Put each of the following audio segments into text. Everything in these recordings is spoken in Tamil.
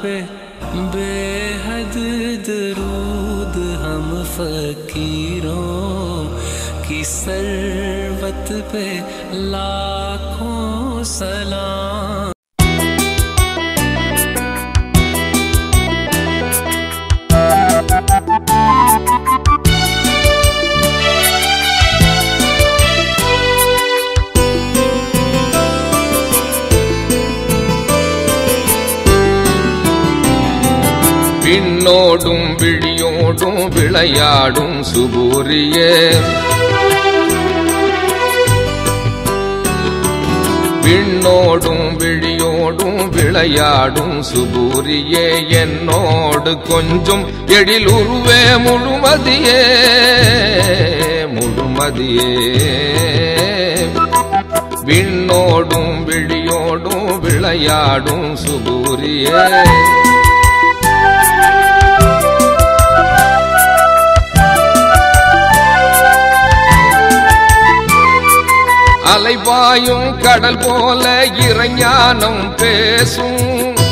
पे बेहद दरूद हम फकीरों की सरबत पे लाखों सलाम விண்ணோடும் விழியோடும் விளையாடும் சுபூரியே விண்ணோடும் விழியோடும் விளையாடும் சுபூரியே என்னோடு கொஞ்சம் எழிலுருவே முழுமதியே முழுமதியே விண்ணோடும் விழியோடும் விளையாடும் சுபூரியே அலைபாயும் கடல் போல இறைஞானம் பேசும்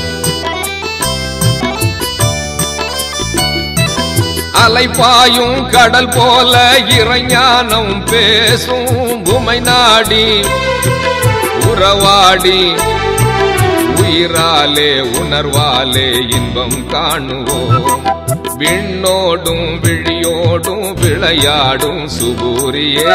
அலைபாயும் கடல் போல இறைஞானம் பேசும் உமை நாடி உறவாடி உயிராலே உணர்வாலே இன்பம் காணுவோம் விண்ணோடும் விழியோடும் விளையாடும் சுபூரியே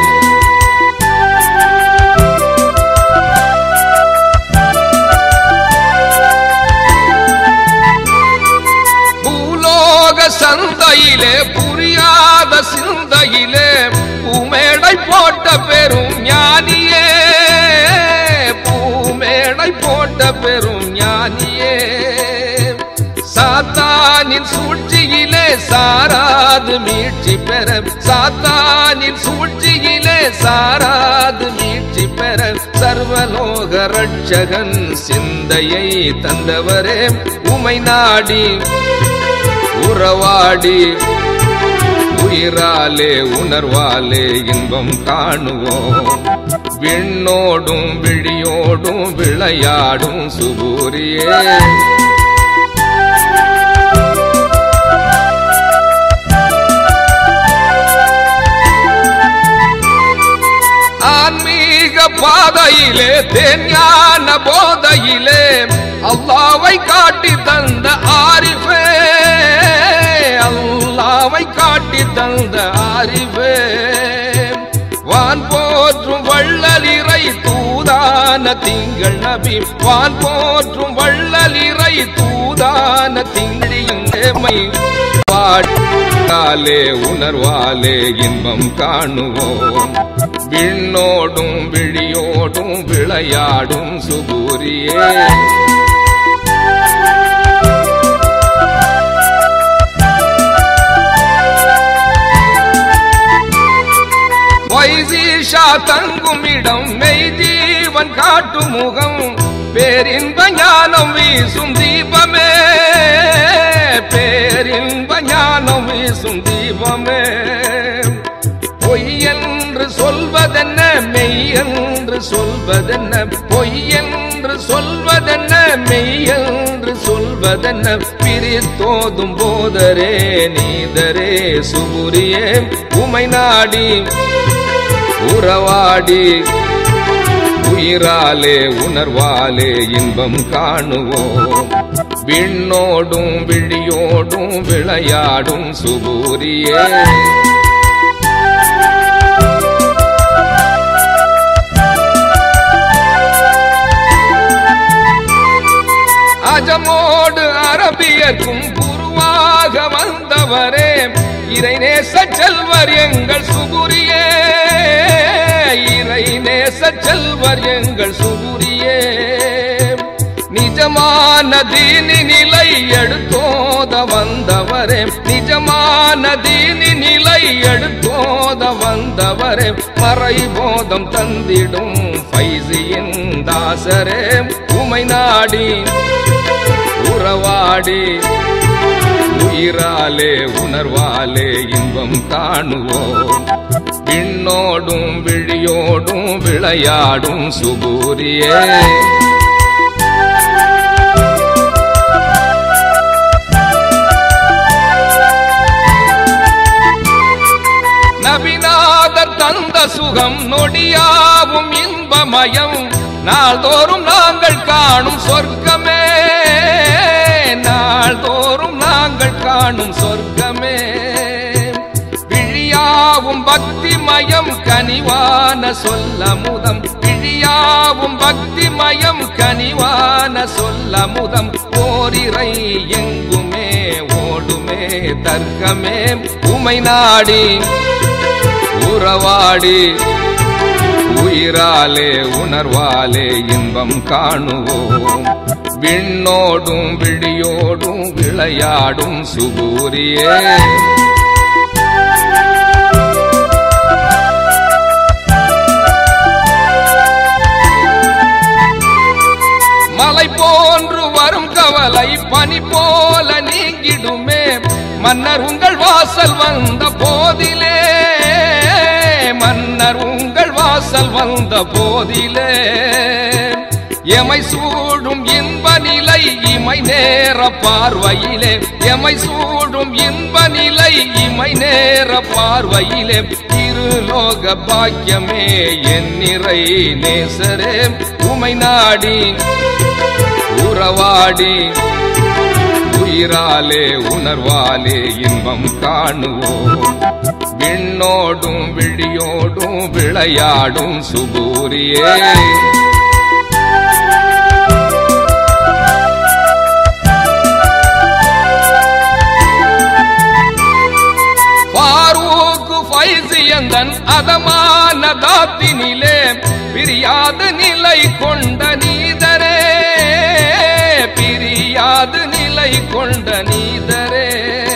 பூலோக சந்தையிலே புரியாத சிந்தையிலே பூமேடை போட்ட பெரும் ஞானியே பூமேடை போட்ட பெரும் ஞானியே சாத்தானின் சூழ்ச்சியிலே சாராது மீட்சி பெற சாத்தானின் சூழ்ச்சியிலே சாராது மீட்சி பெற சர்வலோக ரட்சகன் சிந்தையை தந்தவரே உமை நாடி உறவாடி உயிராலே உணர்வாலே இன்பம் காணுவோம் விண்ணோடும் விழியோடும் விளையாடும் சுபூரியே ஆன்மீக பாதையிலே தேஞான போதையிலே அல்லாவை காட்டி தந்த ஆரிஃபே அல்லாவை காட்டி தந்த ஆரிஃபே வான் போற்றும் வள்ளலிறை தூதான திங்கள் நபி வான் போற்றும் வள்ளலிறை தூதான திங்களியும் ஏமை பாட்டாலே உணர்வாலே இன்பம் காணுவோம் விண்ணோடும் விழியோடும் விளையாடும் சுபூரியே வைசீஷா தங்கும் இடம் மெய் ஜீவன் காட்டும் முகம் பேரின்ப ஞானம் வீசும் தீபமே பேரின்ப ஞானம் வீசும் தீபமே பொய் என்று சொல்வதென்ன மெய் என்று சொல்வதென்ன பொய் என்று சொல்வதென்ன மெய் என்று சொல்வதென்ன பிரித்தோதும் போதரே நீதரே சுபுரியே உமை நாடி உறவாடி உயிராலே உணர்வாலே இன்பம் காணுவோம் விண்ணோடும் விழியோடும் விளையாடும் சுபூரியே அஜமோடு அரபியர்க்கும் குருவாக வந்தவரே இறை நேச செல்வர் எங்கள் சுகுரியே இறை நேச செல்வர் எங்கள் சுகுரியே நிஜமான தீனி நிலை எடுத்தோத வந்தவரே நிஜமான தீனி நிலை எடுத்தோத வந்தவரே மறைபோதம் தந்திடும் பைசியின் தாசரே உமை நாடி உறவாடி உயிராலே உணர்வாலே இன்பம் காணுவோம் விண்ணோடும் விழியோடும் விளையாடும் சுபூரியே ஆனந்த சுகம் நொடியாவும் இன்பமயம் நாள்தோறும் நாங்கள் காணும் சொர்க்கமே நாள்தோறும் நாங்கள் காணும் சொர்க்கமே விழியாவும் பக்திமயம் கனிவான சொல்லமுதம் விழியாவும் பக்திமயம் கனிவான சொல்லமுதம் ஓரிரை எங்குமே ஓடுமே தர்க்கமே உமை நாடி உறவாடி உயிராலே உணர்வாலே இன்பம் காணுவோம் விண்ணோடும் விழியோடும் விளையாடும் சுகூரியே மலை போன்று வரும் கவலை பனி போல நீங்கிடுமே மன்னர் உங்கள் வாசல் வந்த போதிலே மன்னர் உங்கள் வாசல் வந்த போதிலே எமை சூடும் இன்ப நிலை இமை நேர பார்வையிலே எமை சூடும் இன்ப நிலை இமை நேர பார்வையிலே இருலோக பாக்கியமே என் நிறை நேசரே உமை நாடி உறவாடி உயிராலே உணர்வாலே இன்பம் காணுவோம் விண்ணோடும் விழியோடும் விளையாடும் சுபூரியே பாரூக்கு ஃபைசியந்தன் அதமான தாத்தினிலே பிரியாது நிலை கொண்ட நீதரே பிரியாது நிலை கொண்ட நீதரே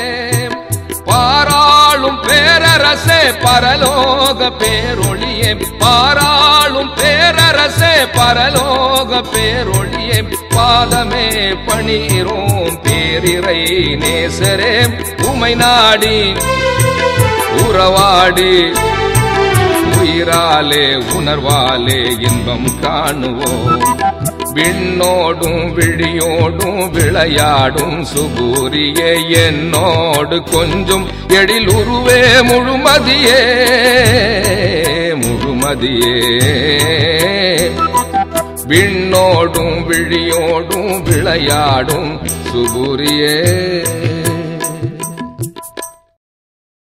பாராளும் பேரரசே பரலோக பேரொளியே பாராளும் பேரரசே பரலோக பேரொளியே பாதமே பணீரோம் பேரிரை நேசரே உமை நாடி உறவாடி உயிராலே உணர்வாலே இன்பம் காணுவோம் விண்ணோடும் விழியோடும் விளையாடும் சுபூரியே என்னோடு கொஞ்சம் எழில் உருவே முழுமதியே முழுமதியே விண்ணோடும் விழியோடும் விளையாடும் சுபூரியே